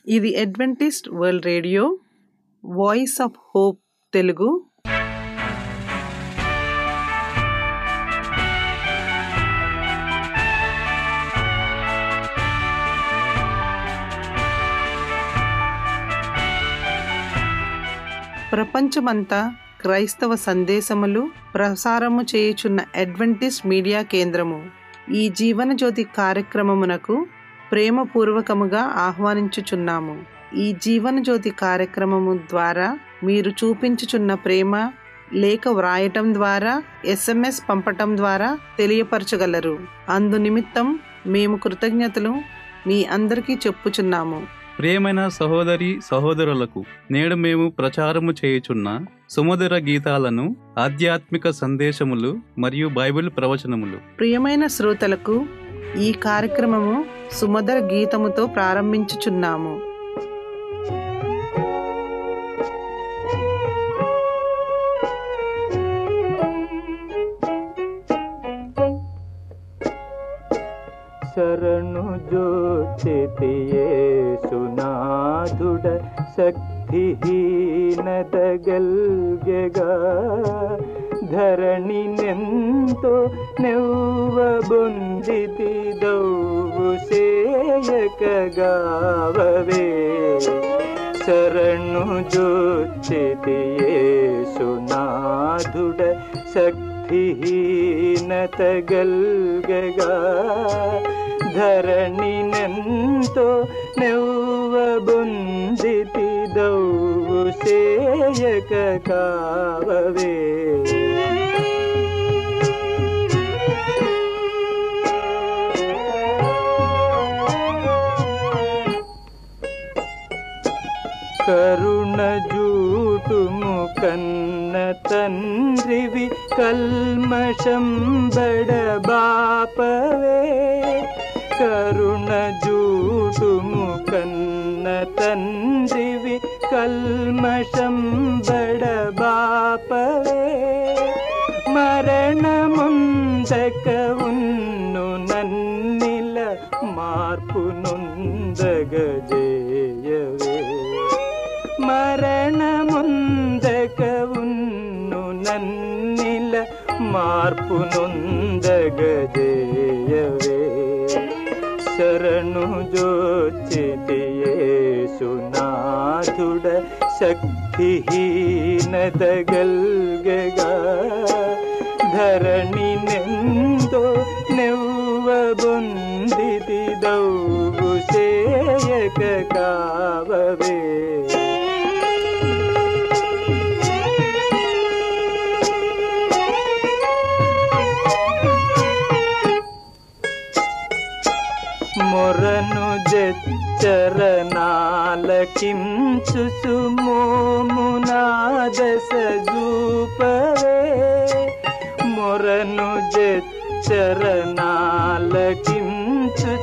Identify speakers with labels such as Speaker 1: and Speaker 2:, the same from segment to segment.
Speaker 1: ఇది Adventist world radio voice of hope Telugu ప్రపంచమంతా క్రైస్తవ సందేశములు ప్రసారము చేయుచున్న అడ్వెంటిస్ట్ మీడియా కేంద్రము ఈ జీవనజ్యోతి కార్యక్రమమునకు ప్రేమపూర్వకముగా ఆహ్వానించుచున్నాము ఈ జీవనజ్యోతి కార్యక్రమము ద్వారా మీరు చూపించుచున్న ప్రేమ లేఖ వ్రాయటం ద్వారా ఎస్ఎంఎస్ పంపటం ద్వారా తెలియపరచగలరు అందు నిమిత్తం మేము కృతజ్ఞతలు మీ అందరికీ చెప్పుచున్నాము
Speaker 2: ప్రియమైన సహోదరి సహోదరులకు నేడు మేము ప్రచారము చేయుచున్న సుమధుర గీతాలను ఆధ్యాత్మిక సందేశములు మరియు బైబిల్ ప్రవచనములు
Speaker 1: ప్రియమైన శ్రోతలకు ఈ కార్యక్రమము సుమధుర గీతముతో ప్రారంభించుచున్నాము
Speaker 3: శరణు జోచితియే సునాథుడ శక్తిహీనదగల్గెగా ధరణి నెంతో నెవ్వబొందితి దౌవు సేయకగావవే శరణు జోచితియే సునాథుడ శక్తిహీనతగల్గగా ధరణి నెంతో నెవ్వబొందితి దౌవు సేయక కావవే కరుణ జూటుము కన్న తండ్రివి కల్మషం బడబాపవే కరుణ జూటుము కన్న తండ్రివి కల్మషం బడబాపవే మరణముందక ఉన్ను నన్నిల మార్పు నొందగజేయవే మరణముందక ఉన్ను నన్నిల మార్పు నొందగజేయవే శరణు జోచితియే సునాథుడ శక్తిహీనదగల్గగా ధరణి నెందో నెవ్వబొందితి దౌవు సేయక కావవే మొరను జచ్చరనాలకించు సుమోమునాదస జూపవే మొరను జచ్చరనాలకించు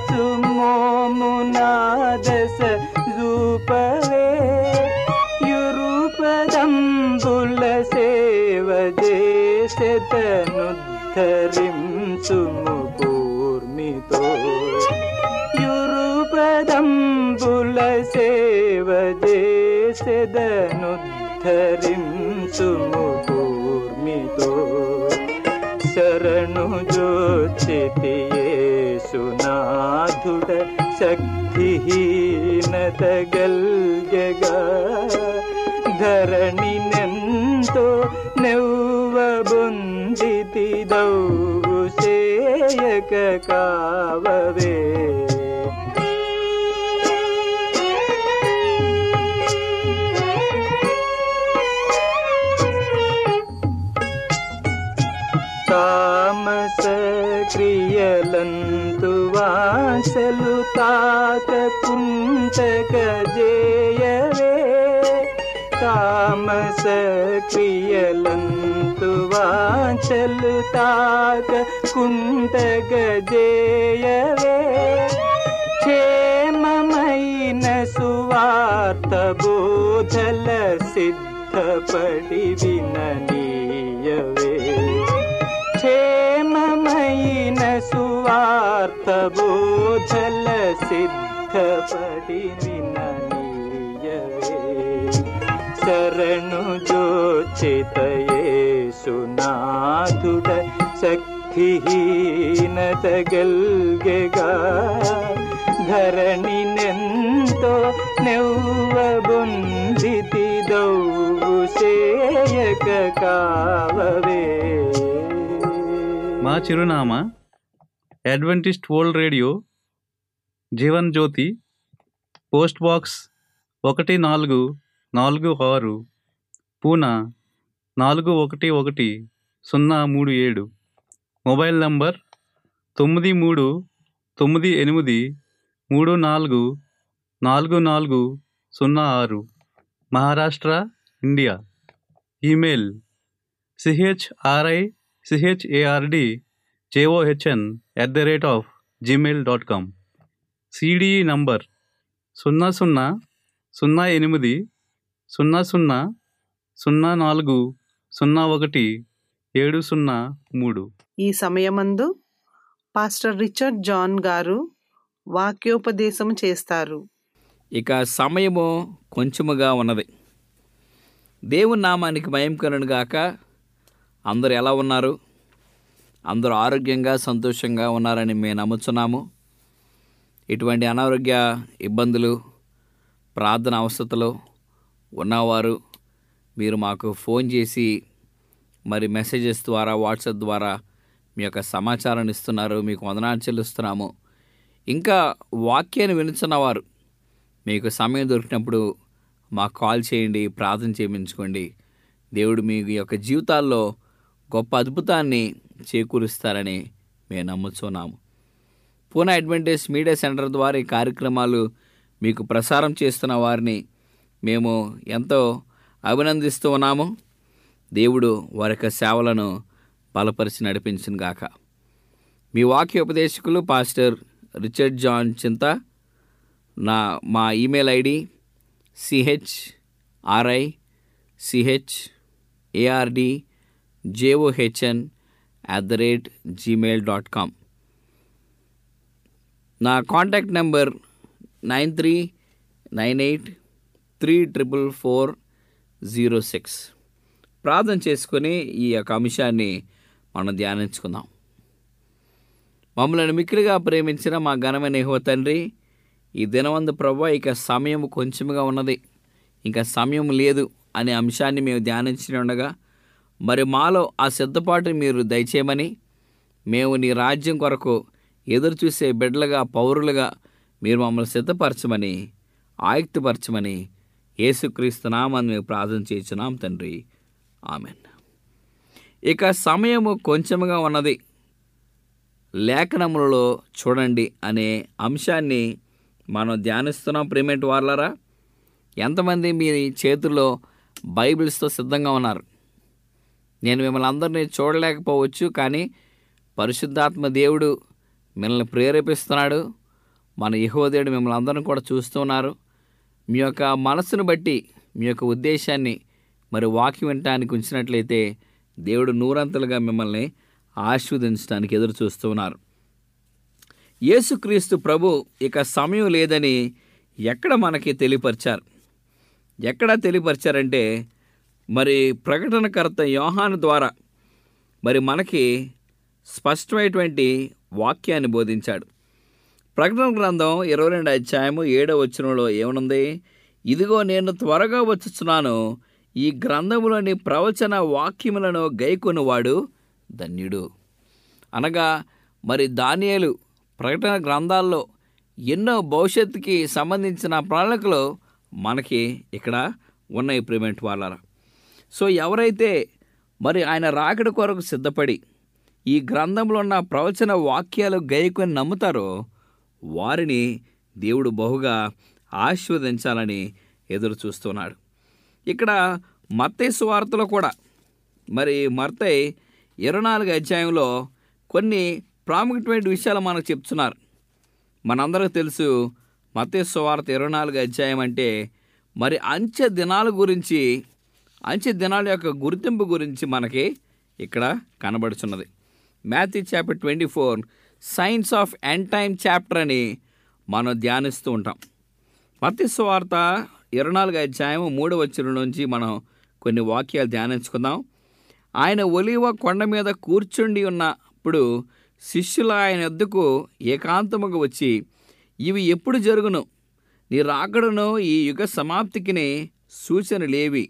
Speaker 3: సుమోమునాదస జూపవే యురుపదంబుల సేవ చేసెతనుద్ధరించుము కూర్మితో యురుపదంబుల సేవ చేసెదనుద్ధరించుము కూర్మితో శరణు జోచితియే సునాథుడ శక్తిహీనతగల్గగా ధరణి నెంతో నెవ్వబొందితి దౌవు సేయక కావవే తామస క్రియలంతు వాసలు తాకకుంటక జేయవే తామస క్రియలంతు వాచలు తాకకుంటక జేయవే క్షేమమైన సువార్త బోధల సిద్ధపడి విననీయవే క్షేమమైన సువార్త బోధల సిద్ధపడి వినని శరణు జోచితయేసునాథుడ శక్తిహీనత గల్గెగా ధరణి నెంతో నెవ్వబొందితి దౌవు సేయక కావవే
Speaker 2: మా చిరునామా Adventist world radio Jeevan Jyoti post box ఒకటి నాలుగు నాలుగు ఆరు పూనా నాలుగు ఒకటి ఒకటి సున్నా మూడు ఏడు మొబైల్ నంబర్ తొమ్మిది మూడు తొమ్మిది ఎనిమిది మూడు నాలుగు నాలుగు నాలుగు సున్నా ఆరు Maharashtra India email C H R I C H A R D J O H N at the rate of Gmail dot com C D E number సున్నా సున్నా సున్నా ఎనిమిది సున్నా సున్నా సున్నా నాలుగు సున్నా ఒకటి ఏడు సున్నా మూడు
Speaker 1: ఈ సమయమందు పాస్టర్ రిచర్డ్ జాన్ గారు వాక్యోపదేశం చేస్తారు
Speaker 4: ఇక సమయము కొంచెముగా ఉన్నది దేవుని నామానికి భయం గాక అందరూ ఎలా ఉన్నారు అందరూ ఆరోగ్యంగా సంతోషంగా ఉన్నారని మేము నమ్ముతున్నాము ఇటువంటి అనారోగ్య ఇబ్బందులు ప్రార్థన అవసరతలో ఉన్నవారు మీరు మాకు ఫోన్ చేసి మరి మెసేజెస్ ద్వారా వాట్సాప్ ద్వారా మీ యొక్క సమాచారాన్ని ఇస్తున్నారు మీకు వందనాలు చెల్లిస్తున్నాము ఇంకా వాక్యాన్ని వినుచున్నవారు మీకు సమయం దొరికినప్పుడు మాకు కాల్ చేయండి ప్రార్థన చేయించుకోండి దేవుడు మీ యొక్క జీవితాల్లో గొప్ప అద్భుతాన్ని చేకూరుస్తారని మేము నమ్ముతున్నాము పూనా అడ్వెంటేజ్ మీడియా సెంటర్ ద్వారా ఈ కార్యక్రమాలు మీకు ప్రసారం చేస్తున్న వారిని మేము ఎంతో అభినందిస్తూ ఉన్నాము దేవుడు వారి యొక్క సేవలను బలపరిచి నడిపించిన గాక మీ వాక్య ఉపదేశకులు పాస్టర్ రిచర్డ్ జాన్ చింత నా మా email ID C H R I C H A R D J O H N at the rate Gmail dot com నా contact number nine three nine eight three triple four zero six ప్రార్థన చేసుకొని ఈ యొక్క అంశాన్ని మనం ధ్యానించుకుందాం మమ్మల్ని మిక్కిలిగా ప్రేమించిన మా ఘనమైన యెహోవా తండ్రి ఈ దినవందు ప్రభు ఇక సమయం కొంచెముగా ఉన్నది ఇంకా సమయం లేదు అనే అంశాన్ని మేము ధ్యానించి ఉండగా మరి మాలో ఆ సిద్ధపాటుని మీరు దయచేయమని మేము నీ రాజ్యం కొరకు ఎదురు చూసే బిడ్డలుగా పౌరులుగా మీరు మమ్మల్ని సిద్ధపరచమని ఆయుక్తపరచమని యేసుక్రీస్తు నామని మేము ప్రార్థన చేస్తున్నాం తండ్రి ఆమెన్ ఇక సమయము కొంచెముగా ఉన్నది లేఖనములలో చూడండి అనే అంశాన్ని మనం ధ్యానిస్తున్నాం ప్రేమేంటి వాళ్ళరా ఎంతమంది మీ చేతుల్లో బైబిల్స్తో సిద్ధంగా ఉన్నారు నేను మిమ్మల్ని అందరినీ చూడలేకపోవచ్చు కానీ పరిశుద్ధాత్మ దేవుడు మిమ్మల్ని ప్రేరేపిస్తున్నాడు మన యహోదేవుడు మిమ్మల్ని అందరం కూడా చూస్తున్నారు మీ యొక్క మనసును బట్టి మీ యొక్క ఉద్దేశాన్ని మరి వాక్యం వినటానికి ఉంచినట్లయితే దేవుడు నూరంతలుగా మిమ్మల్ని ఆశీర్వదించడానికి ఎదురు చూస్తున్నారు యేసుక్రీస్తు ప్రభు ఇక సమయం లేదని ఎక్కడ మనకి తెలియపరిచారు ఎక్కడ తెలియపరిచారంటే మరి ప్రకటనకర్త యోహాను ద్వారా మరి మనకి స్పష్టమైనటువంటి వాక్యాన్ని బోధించాడు ప్రకటన గ్రంథం ఇరవై రెండు అధ్యాయము ఏడవ వచనంలో ఏమనుంది ఇదిగో నేను త్వరగా వచ్చుచున్నాను ఈ గ్రంథములోని ప్రవచన వాక్యములను గైకొనువాడు ధన్యుడు అనగా మరి దానియేలు ప్రకటన గ్రంథాల్లో ఎన్నో భవిష్యత్తుకి సంబంధించిన ప్రణాళికలు మనకి ఇక్కడ ఉన్నాయి ప్రిమెంట్ వాళ్ళ సో ఎవరైతే మరి ఆయన రాకడ కొరకు సిద్ధపడి ఈ గ్రంథంలో ఉన్న ప్రవచన వాక్యాలు గైకొని నమ్ముతారో వారిని దేవుడు బహుగా ఆశీర్వదించాలని ఎదురు చూస్తున్నాడు ఇక్కడ మత్తయి సువార్తలో కూడా మరి మత్తయి ఇరవై నాలుగు అధ్యాయంలో కొన్ని ప్రాముఖ్యమైన విషయాలు మనకు చెప్తున్నారు మనందరికీ తెలుసు మత్తయి సువార్త ఇరవై నాలుగు అధ్యాయం అంటే మరి అంచె దినాల గురించి అంచె దినాల యొక్క గుర్తింపు గురించి మనకి ఇక్కడ కనబడుచున్నది Matthew chapter twenty four signs of end time chapter అని మనం ధ్యానిస్తూ ఉంటాం మత్తి సువార్త ఇరవై నాలుగు అధ్యాయం మూడో వచ్చిన నుంచి మనం కొన్ని వాక్యాలు ధ్యానించుకుందాం ఆయన ఒలివ కొండ మీద కూర్చుండి ఉన్నప్పుడు శిష్యులు ఆయన వద్దకు ఏకాంతముగా వచ్చి ఇవి ఎప్పుడు జరుగును నీ రాకడను ఈ యుగ సమాప్తికిని సూచనలేవి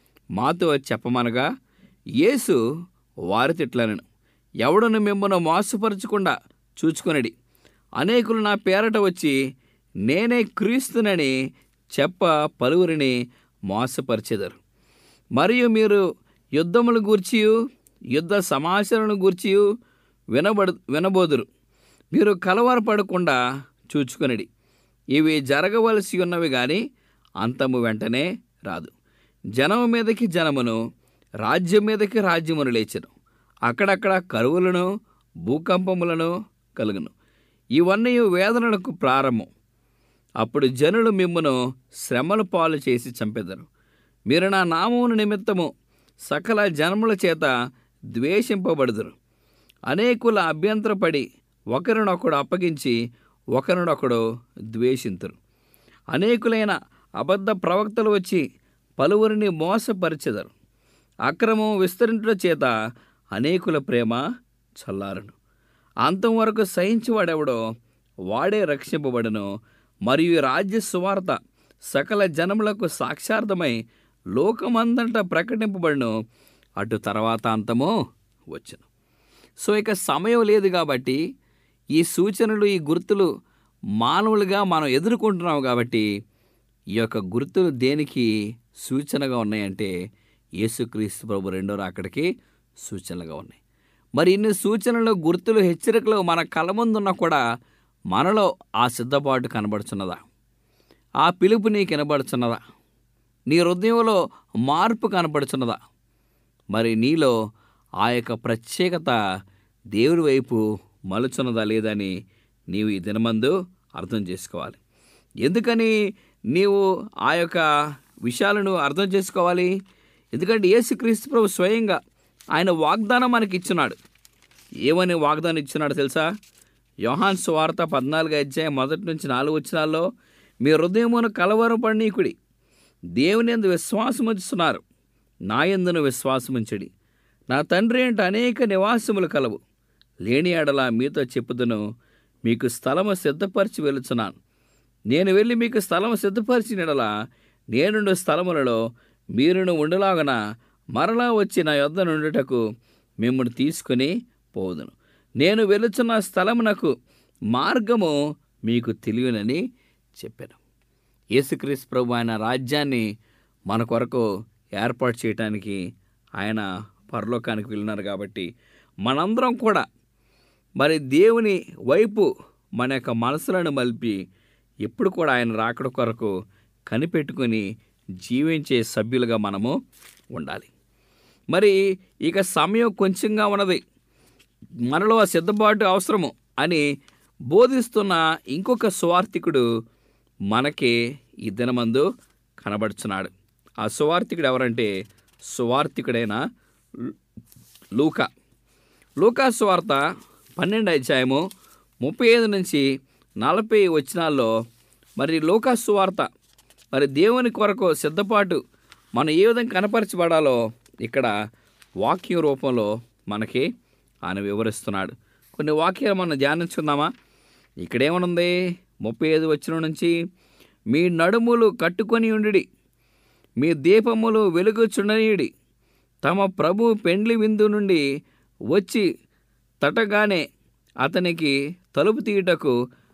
Speaker 4: మాతో చెప్పమనగా యేసు వారి తిట్లనను ఎవడను మిమ్మల్ని మోసపరచకుండా చూచుకొనడి అనేకులు నా పేరట వచ్చి నేనే క్రీస్తునని చెప్ప పలువురిని మోసపరిచెదరు మరియు మీరు యుద్ధముల గూర్చియు యుద్ధ సమాచారం గూర్చియు వినబడు వినబోదురు మీరు కలవరపడకుండా చూచుకొనిడి ఇవి జరగవలసి ఉన్నవి కానీ అంతము వెంటనే రాదు జనము మీదకి జనమును రాజ్యం మీదకి రాజ్యమును లేచెను అక్కడక్కడ కరువులను భూకంపములను కలుగును ఇవన్నీ వేదనలకు ప్రారంభం అప్పుడు జనులు మిమ్మును శ్రమల పాలు చేసి చంపెదరు మీరు నా నామమును నిమిత్తము సకల జనముల చేత ద్వేషింపబడుదురు అనేకుల అభ్యంతరపడి ఒకరినొకడు అప్పగించి ఒకరినొకడు ద్వేషింతురు అనేకులైన అబద్ధ ప్రవక్తలు వచ్చి పలువురిని మోసపరిచెదరు అక్రమం విస్తరించడం చేత అనేకుల ప్రేమ చల్లారును అంతం వరకు సహించువాడెవడో వాడే రక్షింపబడును మరియు ఈ రాజ్య సువార్త సకల జనములకు సాక్షార్థమై లోకమందంట ప్రకటింపబడును అటు తర్వాత అంతమో వచ్చును సో ఇక సమయం లేదు కాబట్టి ఈ సూచనలు ఈ గుర్తులు మానవులుగా మనం ఎదుర్కొంటున్నాం కాబట్టి ఈ యొక్క గుర్తులు దేనికి సూచనగా ఉన్నాయంటే యేసుక్రీస్తు ప్రభు రెండో రాకడికి సూచనలుగా ఉన్నాయి మరి ఇన్ని సూచనలు గుర్తులు హెచ్చరికలు మన కళ్ళ ముందున్నా కూడా మనలో ఆ సిద్ధపాటు కనబడుచున్నదా ఆ పిలుపు నీకు వినబడుచున్నదా నీ హృదయంలో మార్పు కనపడుచున్నదా మరి నీలో ఆ యొక్క ప్రత్యేకత దేవుని వైపు మలుచున్నదా లేదని నీవు ఈ దినమందు అర్థం చేసుకోవాలి ఎందుకని నీవు ఆ యొక్క విషయాలను అర్థం చేసుకోవాలి ఎందుకంటే యేసుక్రీస్తు ప్రభు స్వయంగా ఆయన వాగ్దానం మనకి ఇచ్చున్నాడు ఏమని వాగ్దానం ఇచ్చున్నాడు తెలుసా యోహాన్ సువార్త పద్నాలుగు అధ్యాయం మొదటి నుంచి నాలుగు వచ్చినాల్లో మీ హృదయమును కలవరపడనీకుడి దేవుని ఎందు విశ్వాసం ఉంచుతున్నారు నా ఎందును విశ్వాసముంచడి నా తండ్రి అంటే అనేక నివాసములు కలవు లేని ఎడల మీతో చెప్పుదును మీకు స్థలము సిద్ధపరిచి వెళుచున్నాను నేను వెళ్ళి మీకు స్థలము సిద్ధపరిచిన ఎడల నేనుండు స్థలములలో మీరును ఉండలాగన మరలా వచ్చి నా యొద్ద నుండుటకు మిమ్మల్ని తీసుకుని పోదును నేను వెళుచున్న స్థలమునకు మార్గము మీకు తెలియనని చెప్పాను యేసుక్రీస్తు ప్రభు ఆయన రాజ్యాన్ని మన కొరకు ఏర్పాటు చేయటానికి ఆయన పరలోకానికి వెళ్ళినారు కాబట్టి మనందరం కూడా మరి దేవుని వైపు మన యొక్క మనసులను మలిపి ఎప్పుడు కూడా ఆయన రాకడ కొరకు కనిపెట్టుకొని జీవించే సభ్యులుగా మనము ఉండాలి మరి ఇక సమయం కొంచెంగా ఉన్నది మనలో ఆ సిద్ధపాటు అవసరము అని బోధిస్తున్న ఇంకొక సువార్థికుడు మనకి ఈ దినమందు కనబడుచున్నాడు ఆ సువార్థికుడు ఎవరంటే సువార్థికుడైన లు- లూకా లూకా సువార్త పన్నెండు అధ్యాయము ముప్పై ఐదు నుంచి నలభై వచనాల్లో మరి లూకా సువార్త మరి దేవుని కొరకు సిద్ధపాటు మనం ఏ విధంగా కనపరచబడాలో ఇక్కడ వాక్యం రూపంలో మనకి ఆయన వివరిస్తున్నాడు కొన్ని వాక్యాలు మనం ధ్యానించుకుందామా ఇక్కడేమనుంది ముప్పై ఐదు వచ్చిన నుంచి మీ నడుములు కట్టుకొని ఉండి మీ దీపములు వెలుగుచుండనీయుడి తమ ప్రభు పెండ్లి విందు నుండి వచ్చి తటగానే అతనికి తలుపు తీయుటకు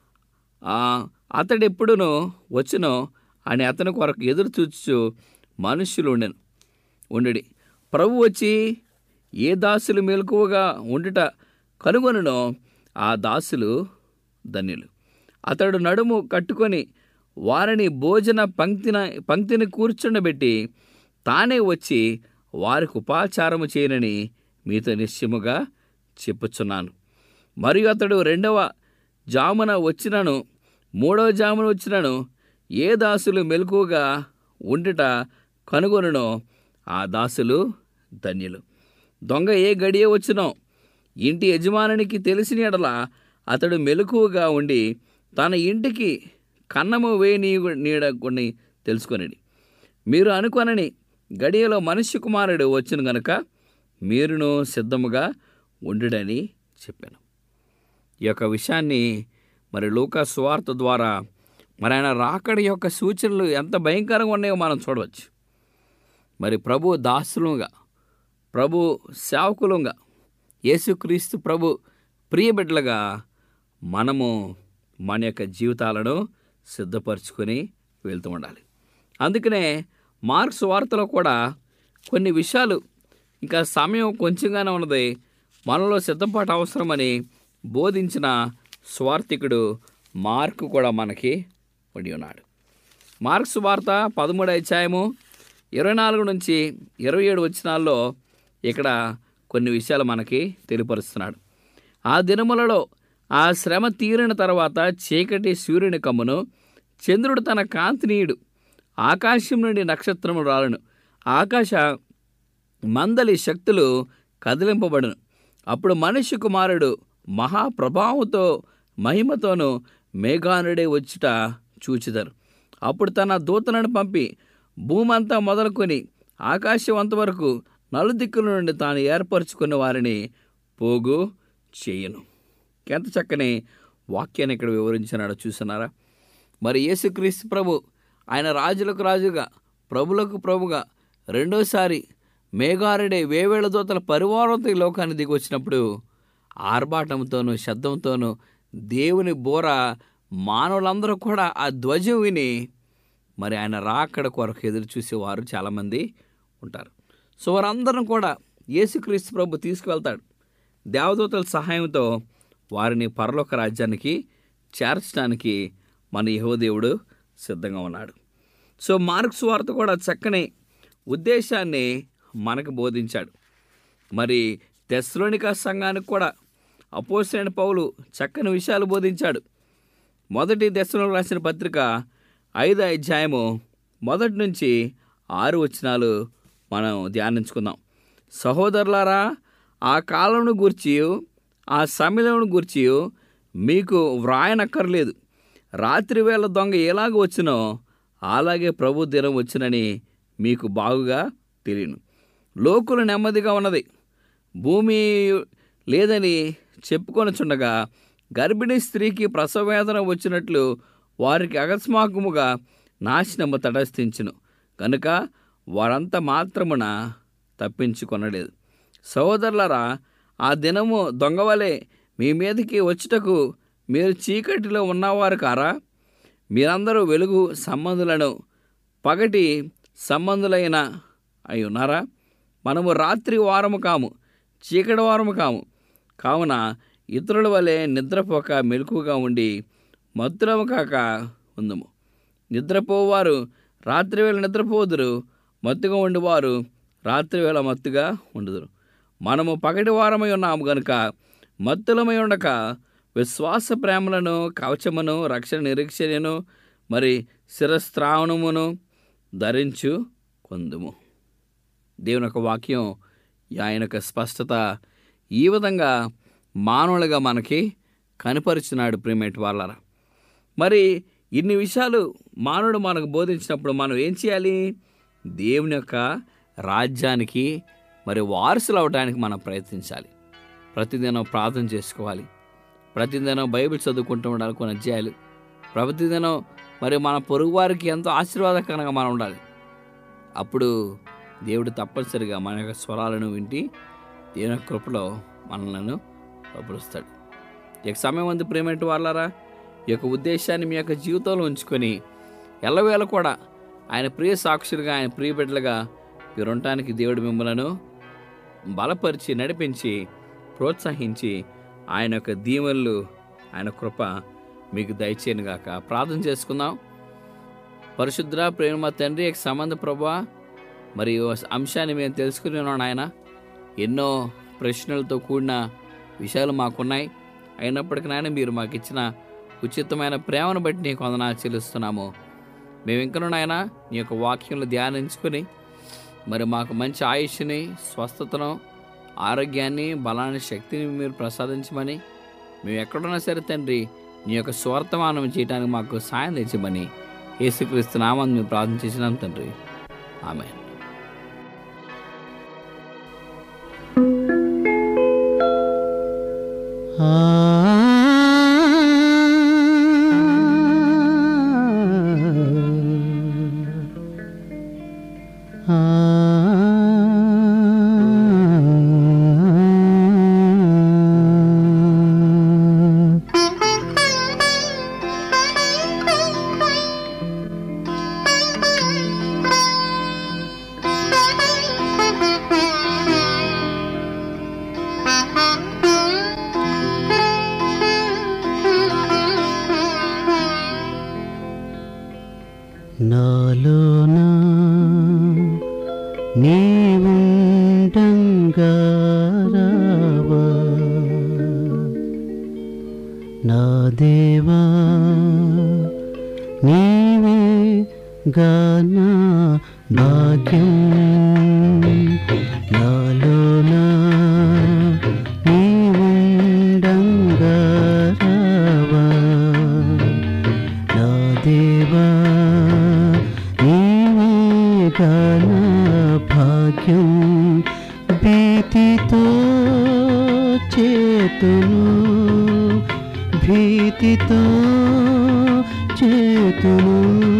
Speaker 4: ఆ, అతడెప్పుడునో వచ్చునో అని అతని కొరకు ఎదురు చూచు మనుష్యులు ఉండెను ఉండుడి ప్రభు వచ్చి ఏ దాసులు మెలకువగా ఉండుట కనుగొనునో ఆ దాసులు ధన్యులు అతడు నడుము కట్టుకొని వారిని భోజన పంక్తిన పంక్తిని కూర్చుండబెట్టి తానే వచ్చి వారికి ఉపాచారము చేయనని మీతో నిశ్చయముగా చెప్పుచున్నాను మరియు అతడు రెండవ జామున వచ్చినను మూడవ జామున వచ్చినను ఏ దాసులు మెలకుగా ఉండుట కనుగొనునో ఆ దాసులు ధన్యులు దొంగ ఏ గడియ వచ్చినో ఇంటి యజమానునికి తెలిసిన ఎడల అతడు మెలకువగా ఉండి తన ఇంటికి కన్నము వేని నీడ కొన్ని తెలుసుకొనిడి మీరు అనుకొనని గడియలో మనుష్య కుమారుడు వచ్చిన గనుక మీరును సిద్ధముగా ఉండుడని చెప్పాను ఈ యొక్క విషయాన్ని మరి లూకా సువార్త ద్వారా మరి ఆయన రాకడి యొక్క సూచనలు ఎంత భయంకరంగా ఉన్నాయో మనం చూడవచ్చు మరి ప్రభు దాసులుగా ప్రభు సేవకులుగా యేసుక్రీస్తు ప్రభు ప్రియబిడ్డలుగా మనము మన యొక్క జీవితాలను సిద్ధపరచుకొని వెళ్తూ ఉండాలి అందుకనే మార్క్స్ వార్తలో కూడా కొన్ని విషయాలు ఇంకా సమయం కొంచెంగానే ఉన్నది మనలో సిద్ధపాటు అవసరమని బోధించిన స్వార్థికుడు మార్కు కూడా మనకి ఉండి ఉన్నాడు మార్క్స్ వార్త పదమూడు అధ్యాయము ఇరవై నాలుగు నుంచి ఇరవై ఏడు వచ్చినాల్లో ఇక్కడ కొన్ని విషయాలు మనకి తెలియపరుస్తున్నాడు ఆ దినములలో ఆ శ్రమ తీరిన తర్వాత చీకటి సూర్యుని కమ్మును చంద్రుడు తన కాంతినీయుడు ఆకాశం నుండి నక్షత్రములు రాలను ఆకాశ మందలి శక్తులు కదిలింపబడును అప్పుడు మనిషి కుమారుడు మహాప్రభావంతో మహిమతోనూ మేఘానుడే వచ్చుట చూచిదరు అప్పుడు తన దూతలను పంపి భూమంతా మొదలుకొని ఆకాశం అంతవరకు నలుదిక్కుల నుండి తాను ఏర్పరచుకున్న వారిని పోగు చేయను ఎంత చక్కని వాక్యాన్ని ఇక్కడ వివరించినాడో చూస్తున్నారా మరి యేసుక్రీస్తు ప్రభు ఆయన రాజులకు రాజుగా ప్రభులకు ప్రభుగా రెండోసారి మేఘారుడే వేవేళ దూతల పరివారంతో ఈ లోకాన్ని దిగి వచ్చినప్పుడు ఆర్భాటంతోనూ శబ్దంతోనూ దేవుని బోర మానవులందరూ కూడా ఆ ధ్వజం విని మరి ఆయన రాకడ కొరకు ఎదురు చూసేవారు చాలామంది ఉంటారు సో వారందరం కూడా యేసుక్రీస్తు ప్రభు తీసుకువెళ్తాడు దేవదూతల సహాయంతో వారిని పరలోక రాజ్యానికి చేర్చడానికి మన యహోదేవుడు సిద్ధంగా ఉన్నాడు సో మార్క్స్ వార్త కూడా చక్కని ఉద్దేశాన్ని మనకు బోధించాడు మరి తెస్లోనిక సంఘానికి కూడా అపోసైన పౌలు చక్కని విషయాలు బోధించాడు మొదటి దశలో రాసిన పత్రిక ఐదో అధ్యాయము మొదటి నుంచి ఆరు వచనాలు మనం ధ్యానించుకుందాం సహోదరులారా ఆ కాలంను గూర్చి ఆ సమయంను గూర్చి మీకు వ్రాయనక్కర్లేదు రాత్రి వేళ దొంగ ఎలాగ వచ్చినో అలాగే ప్రభు దినం వచ్చినని మీకు బాగుగా తెలియను లోకులు నెమ్మదిగా ఉన్నది భూమి లేదని చెప్పుకొనుచుండగా గర్భిణీ స్త్రీకి ప్రసవవేదన వచ్చినట్లు వారికి అకస్మాత్తుగా నాశనము తటస్థించును కనుక వారంతా మాత్రమున తప్పించుకొనలేదు సహోదరులరా ఆ దినము దొంగవలే మీ మీదకి వచ్చుటకు మీరు చీకటిలో ఉన్నవారు కారా మీరందరూ వెలుగు సంబంధులను పగటి సంబంధులైన అయి ఉన్నారా మనము రాత్రి వారము కాము చీకటి వారము కాము కావున ఇతరుల వలె నిద్రపోక మెలకుగా ఉండి మత్తులము కాక ఉందము నిద్రపోవారు రాత్రివేళ నిద్రపోదురు మత్తుగా ఉండేవారు రాత్రివేళ మత్తుగా ఉండుదురు మనము పగటి వారమై ఉన్నాము గనుక మత్తులమై ఉండక విశ్వాస ప్రేమలను కవచమును రక్షణ నిరీక్షణను మరి శిరస్త్రావణమును ధరించు కొందుము దేవుని యొక్క వాక్యం ఆయన యొక్క స్పష్టత ఈ విధంగా మానవులుగా మనకి కనపరిచినాడు ప్రిమేట్ వాళ్ళరా మరి ఇన్ని విషయాలు మానవుడు మనకు బోధించినప్పుడు మనం ఏం చేయాలి దేవుని యొక్క రాజ్యానికి మరి వారసులు అవడానికి మనం ప్రయత్నించాలి ప్రతిదినం ప్రార్థన చేసుకోవాలి ప్రతిదినం బైబిల్ చదువుకుంటూ ఉండాలి కొన్ని అధ్యాయాలు ప్రతిదినం మరి మన పొరుగు వారికి ఎంతో ఆశీర్వాదకరంగా మనం ఉండాలి అప్పుడు దేవుడు తప్పనిసరిగా మన యొక్క స్వరాలను వింటి దేవుని యొక్క కృపలో మనలను బలపరుస్తాడు ఈ యొక్క సమయం అందు ప్రేమేంటి వాళ్ళారా ఈ యొక్క ఉద్దేశాన్ని మీ యొక్క జీవితంలో ఉంచుకొని ఎల్లవేళ కూడా ఆయన ప్రియ సాక్షులుగా ఆయన ప్రియ బిడ్డలుగా మీరు ఉండటానికి దేవుడు మిమ్మలను బలపరిచి నడిపించి ప్రోత్సహించి ఆయన యొక్క దీవెనలు ఆయన కృప మీకు దయచేయనుగాక ప్రార్థన చేసుకుందాం పరిశుద్ర ప్రేమ తండ్రి యొక్క సంబంధ ప్రభా మరి ఈ అంశాన్ని మేము తెలుసుకుని ఉన్నాం ఆయన ఎన్నో ప్రశ్నలతో కూడిన విషయాలు మాకున్నాయి అయినప్పటికీ నాయన మీరు మాకు ఇచ్చిన ఉచితమైన ప్రేమను బట్టి నీకు వందనాలు చెల్లిస్తున్నాము మేము ఇంకనూ నాయన నీ యొక్క వాక్యంలో ధ్యానించుకొని మరి మాకు మంచి ఆయుష్ని స్వస్థతను ఆరోగ్యాన్ని బలాన్ని శక్తిని మీరు ప్రసాదించమని మేము ఎక్కడున్నా సరే తండ్రి నీ యొక్క స్వార్థమానం చేయడానికి మాకు సాయం తెచ్చమని యేసుక్రీస్తు నామాన్ని మేము ప్రార్థన చేసినాం తండ్రి ఆమె
Speaker 5: నాలోన నీవుండంగా రావా నా దేవా నీవే గానా భాగ్యం నాలోన నీవుండంగా రావా నా దేవా నీవే గాన భాగ్యం భీతితో చేతును భీతితో చేతును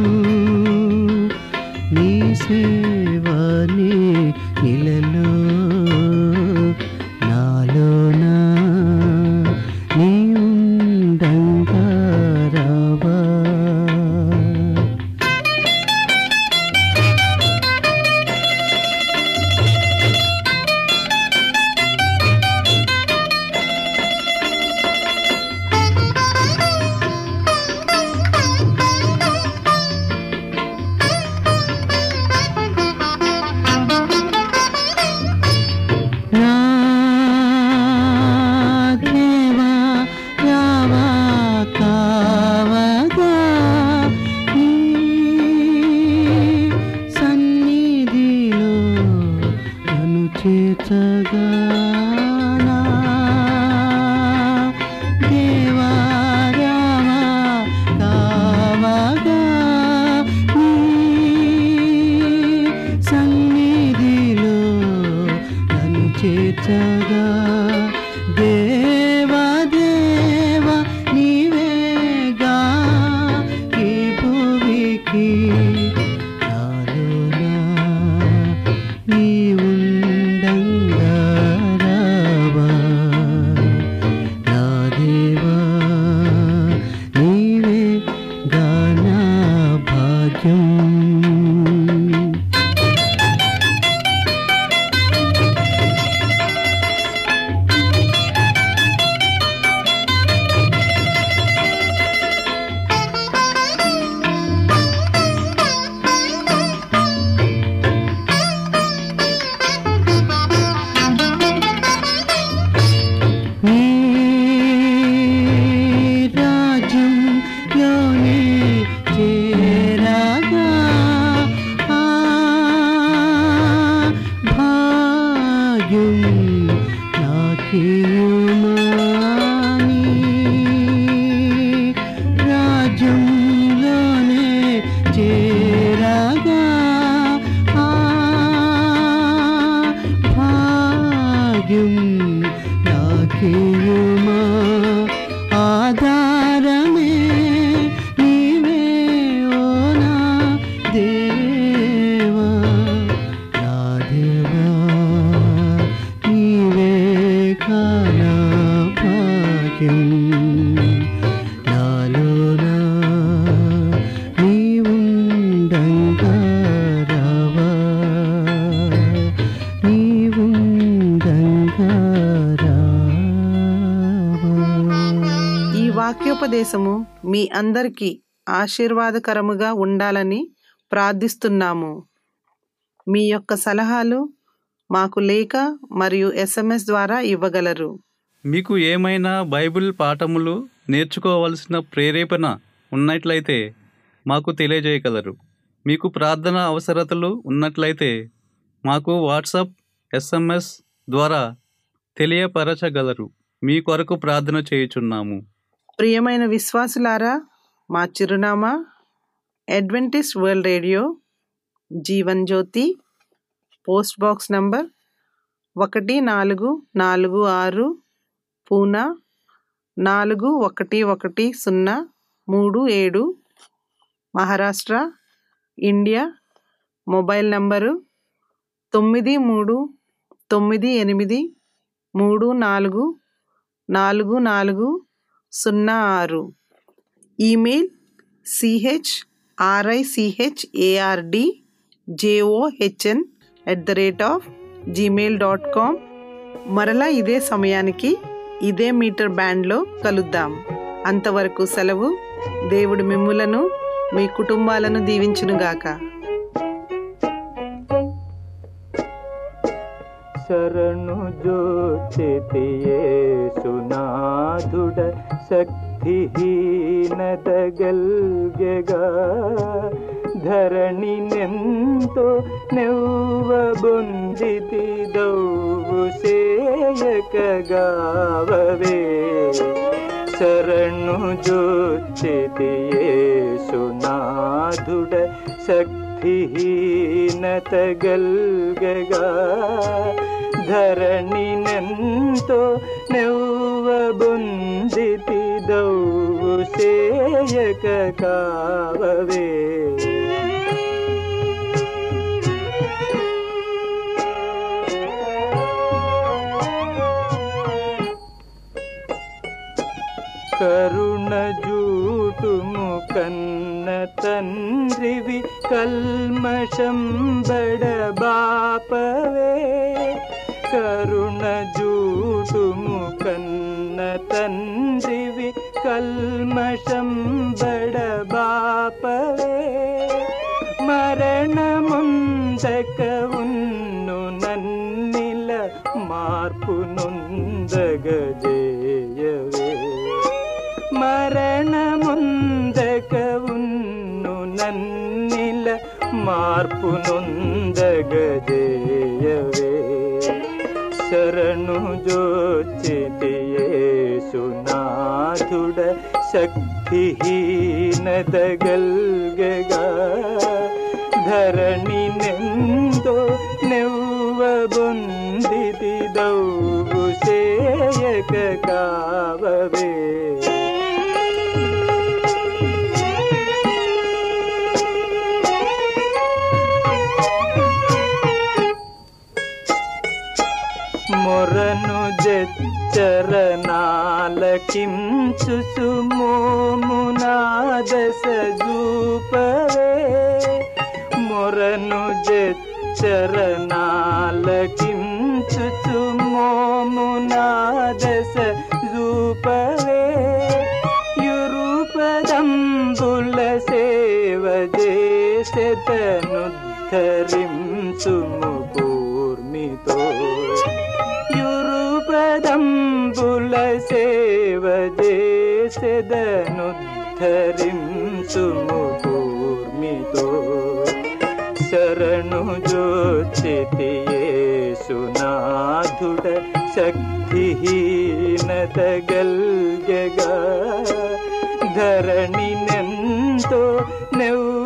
Speaker 5: నీ సేవని ఇలలో నాలోనా నీ ఉండంగా రావా నా దేవా రావా కావగా నీ సన్నిధిలో నన్ను చేర్చగా నా దేవా రావా కావగా నీ సన్నిధిలో నన్ను చేర్చగా దేవా దేవా నీవేగా ఈ భూమికి నాలోనా నీ ఉండంగా రావా నా దేవా నీవే గానా భాగ్యం నీ రాజ్యంలోనే చేరగా ఆ భాగ్యం నాకేమాని రాజ్యంలోనే చేరగా ఆ భాగ్యం నాకేయుమా ఆధారమే నీవే ఓ నా దేవా నా దేవా నీవే కానా భాగ్యం నాలోనా నీవుండంగా రావా నీవుండంగా రావా
Speaker 1: ఈ వాక్యోపదేశము మీ అందరికీ ఆశీర్వాదకరముగా ఉండాలని ప్రార్థిస్తున్నాము మీ యొక్క సలహాలు మాకు లేఖ మరియు ఎస్ఎంఎస్ ద్వారా ఇవ్వగలరు
Speaker 2: మీకు ఏమైనా బైబిల్ పాఠములు నేర్చుకోవలసిన ప్రేరేపణ ఉన్నట్లయితే మాకు తెలియజేయగలరు మీకు ప్రార్థన అవసరతలు ఉన్నట్లయితే మాకు వాట్సాప్ ఎస్ఎంఎస్ ద్వారా తెలియపరచగలరు మీ కొరకు ప్రార్థన చేయుచున్నాము
Speaker 1: ప్రియమైన విశ్వాసులారా మా చిరునామా Adventist world radio Jeevan Jyoti post box number ఒకటి నాలుగు నాలుగు ఆరు పూనా నాలుగు ఒకటి ఒకటి సున్నా మూడు ఏడు మహారాష్ట్ర ఇండియా మొబైల్ నంబరు తొమ్మిది మూడు తొమ్మిది ఎనిమిది మూడు నాలుగు నాలుగు నాలుగు సున్నా ఆరు email C H R I C H A R D J O H N at the rate of Gmail dot com మరలా ఇదే సమయానికి ఇదే మీటర్ బ్యాండ్లో కలుద్దాం అంతవరకు సెలవు దేవుడు మిమ్ములను మీ కుటుంబాలను దీవించునుగాక
Speaker 3: శరణు జోచితియే సునాథుడ శక్తిహీనదగల్గెగా ధరణి నెంతో నెవ్వ బొందితి దౌవు సేయకగావవే శరణు జోచితియే సునాథుడ శక్తిహీనతగల్గగా ధరణి నెంతో నెవ్వ బొందితి దౌవు సేయక కావవే కరుణ జూటుము కన్న తండ్రివి కల్మషం బడబాపవే కరుణ జూటుము కన్న తండ్రివి కల్మషం బడబాపవే మరణముందక ఉన్ను నన్నిల మార్పు నొందగజేయవే మరణముందక ఉన్ను నన్నిల మార్పు నొందగజేయవే శరణు జోచితియే సునాథుడ శక్తిహీనదగల్గగా ధరణి నెందో నెవ్వ బొందితి దౌవు సేయక కావవే మొరను జచ్చరనాలకించు సుమోమునాదశ జూపవే మొరను జచ్చరనాలకించు సుమోమునాదశ జూపవే యురుపదంబుల సేవ చేసెతనుద్ధరించుము కూర్మితో యురుపదంబుల సేవ చేసెదనుద్ధరించుము కూర్మితో శరణు జోచితియే సునాథుడ శక్తిహీనతగల్గగా ధరణి నెంతో నెవ్వ